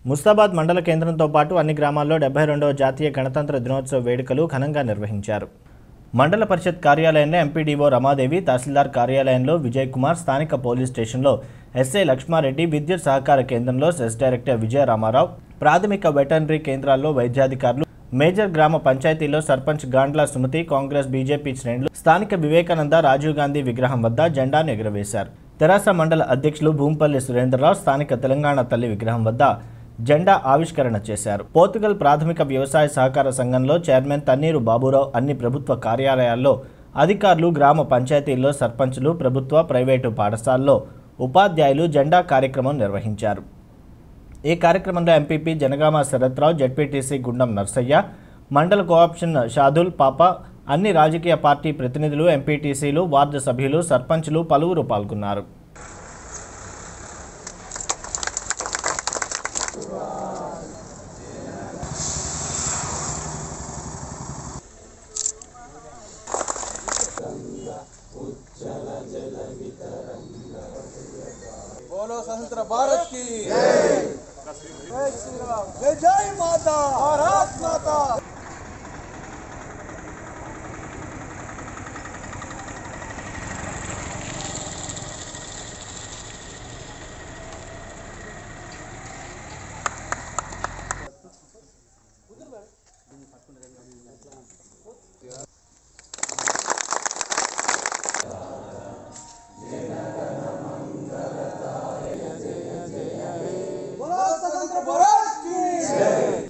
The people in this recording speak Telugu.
ముస్తాబాద్ మండల కేంద్రంతో పాటు అన్ని గ్రామాల్లో డెబ్బై రెండవ జాతీయ గణతంత్ర దినోత్సవ వేడుకలు ఘనంగా నిర్వహించారు మండల పరిషత్ కార్యాలయంలో ఎంపీడీఓ రమాదేవి తహసీల్దార్ కార్యాలయంలో విజయ్ కుమార్ స్థానిక పోలీస్ స్టేషన్లో ఎస్ఐ లక్ష్మారెడ్డి విద్యుత్ సహకార కేంద్రంలో సెస్ డైరెక్టర్ విజయ రామారావు ప్రాథమిక వెటర్నరీ కేంద్రాల్లో వైద్యాధికారులు మేజర్ గ్రామ పంచాయతీలో సర్పంచ్ గాండ్ల సుమతి కాంగ్రెస్ బీజేపీ శ్రేణులు స్థానిక వివేకానంద రాజీవ్ గాంధీ విగ్రహం వద్ద జెండాను ఎగురవేశారు తెరాస మండల అధ్యక్షులు భూంపల్లి సురేంద్రరావు స్థానిక తెలంగాణ తల్లి విగ్రహం వద్ద జెండా ఆవిష్కరణ చేశారు పోర్తుగల్ ప్రాథమిక వ్యవసాయ సహకార సంఘంలో చైర్మన్ తన్నీరు బాబురావు అన్ని ప్రభుత్వ కార్యాలయాల్లో అధికారులు గ్రామ పంచాయతీల్లో సర్పంచులు ప్రభుత్వ ప్రైవేటు పాఠశాలల్లో ఉపాధ్యాయులు జెండా కార్యక్రమం నిర్వహించారు ఈ కార్యక్రమంలో ఎంపీపీ జనగామ శరత్రావు జడ్పీటీసీ గుండం నర్సయ్య మండల కోఆప్షన్ షాదుల్ పాప అన్ని రాజకీయ పార్టీ ప్రతినిధులు ఎంపీటీసీలు వార్డు సభ్యులు సర్పంచులు పలువురు పాల్గొన్నారు बोलो स्वतंत्र भारत की जय श्री राम जय जय माता भारत माता बोलो स्वतंत्र भारत की जय